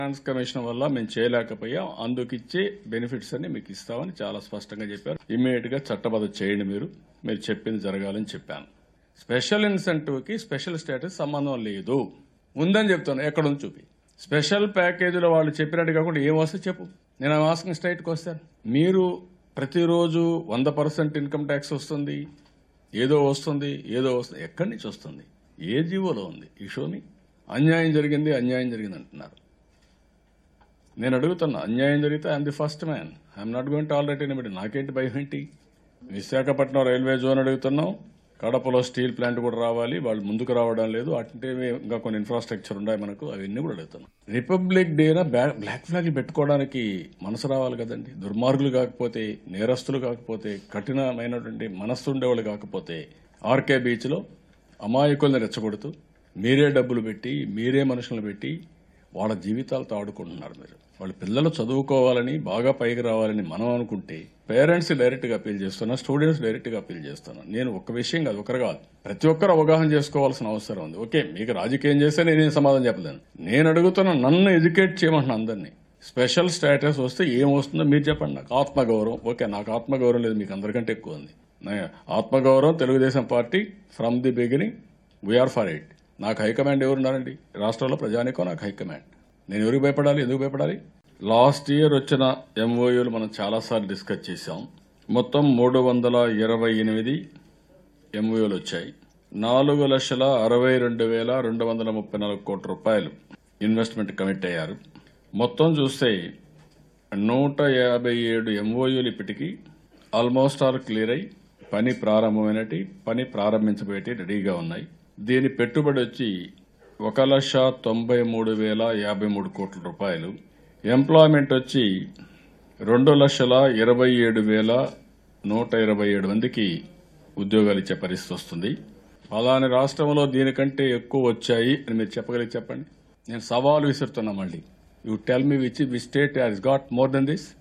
finance commission వల్ల మేము చేయలేకపోయాం అందుకిచ్చే బెనిఫిట్స్ అన్ని మీకు ఇస్తామని చాలా స్పష్టంగా చెప్పారు ఇమ్మీడియట్ గా చట్టబద్ధ చేయండి మీరు మీరు చెప్పింది జరగాలని చెప్పాను స్పెషల్ ఇన్సెంటివ్ కి స్పెషల్ స్టేటస్ సంబంధం లేదు ఉందని చెప్తాను ఎక్కడ ఉంది చూపి స్పెషల్ ప్యాకేజీలో వాళ్ళు చెప్పినట్టు కాకుండా ఏం వస్తే చెప్పు నేను ఆస్కింగ్ స్ట్రైట్కి వస్తాను మీరు ప్రతిరోజు వంద పర్సెంట్ ఇన్కమ్ ట్యాక్స్ వస్తుంది ఏదో వస్తుంది ఏదో వస్తుంది ఎక్కడి నుంచి వస్తుంది ఏ జీవోలో ఉంది ఈ షోమి అన్యాయం జరిగింది అన్యాయం జరిగింది అంటున్నారు నేను అడుగుతున్నా అన్యాయం జరిగితే I'm the first man I'm not going to already anybody నాకేంటి భయం ఏంటి విశాఖపట్నం రైల్వే జోన్ అడుగుతున్నాం కడపలో స్టీల్ ప్లాంట్ కూడా రావాలి వాళ్ళు ముందుకు రావడం లేదు అంటే ఇంకా కొన్ని ఇన్ఫ్రాస్ట్రక్చర్ ఉన్నాయి మనకు అవన్నీ కూడా అడుగుతున్నాం రిపబ్లిక్ డేన బ్లాక్ ఫ్లాగ్లు పెట్టుకోవడానికి మనసు రావాలి కదండి దుర్మార్గులు కాకపోతే నేరస్తులు కాకపోతే కఠినమైనటువంటి మనస్సు ఉండేవాళ్ళు కాకపోతే ఆర్కే బీచ్లో అమాయకుల్ని రెచ్చగొడుతూ మీరే డబ్బులు పెట్టి మీరే మనుషులను పెట్టి వాళ్ళ జీవితాలతో ఆడుకుంటున్నారు మీరు వాళ్ళ పిల్లలు చదువుకోవాలని బాగా పైకి రావాలని మనం అనుకుంటే పేరెంట్స్ డైరెక్ట్ గా అప్పీల్ చేస్తున్నా స్టూడెంట్స్ డైరెక్ట్ గా అప్పీల్ చేస్తున్నా నేను ఒక విషయం కాదు ఒకరు కాదు ప్రతి ఒక్కరు అవగాహన చేసుకోవాల్సిన అవసరం ఉంది ఓకే మీకు రాజకీయం చేస్తే నేనేం సమాధానం చెప్పలేను నేను అడుగుతున్న నన్ను ఎడ్యుకేట్ చేయమంటున్నా అందరినీ స్పెషల్ స్టేటస్ వస్తే ఏం వస్తుందో మీరు చెప్పండి నాకు ఆత్మగౌరవం ఓకే నాకు ఆత్మగౌరవం లేదు మీకు అందరికంటే ఎక్కువ ఉంది నా- ఆత్మగౌరవం Telugu Desam party from the beginning we're for it నాకు హైకమాండ్ ఎవరున్నారండి రాష్ట్రంలో ప్రజానికో నాకు హైకమాండ్ నేను ఎవరికి భయపడాలి ఎందుకు భయపడాలి లాస్ట్ ఇయర్ వచ్చిన ఎంఓయూలు మనం చాలాసార్లు డిస్కస్ చేశాం మొత్తం మూడు వందల ఇరవై ఎనిమిది ఎంఓయూలు వచ్చాయి నాలుగు లక్షల అరవై రెండు వేల రెండు వందల ముప్పై నాలుగు కోట్ల రూపాయలు ఇన్వెస్ట్మెంట్ కమిట్ అయ్యారు మొత్తం చూస్తే నూట యాభై ఏడు ఎంఓయూలు ఇప్పటికీ ఆల్మోస్ట్ ఆల్ క్లియర్ అయి పని ప్రారంభమైనటి పని ప్రారంభించబోయేటి రెడీగా ఉన్నాయి దీని పెట్టుబడి వచ్చి ఒక లక్ష తొంభై మూడు వేల యాభై మూడు కోట్ల రూపాయలు ఎంప్లాయ్మెంట్ వచ్చి రెండు లక్షల ఇరవై ఏడు వేల నూట ఇరవై ఏడు మందికి ఉద్యోగాలు ఇచ్చే పరిస్థితి వస్తుంది పలాని రాష్ట్రంలో దీనికంటే ఎక్కువ వచ్చాయి అని మీరు చెప్పగలిగి చెప్పండి నేను సవాలు విసురుతున్నా మళ్ళీ you tell me which we state has got more than this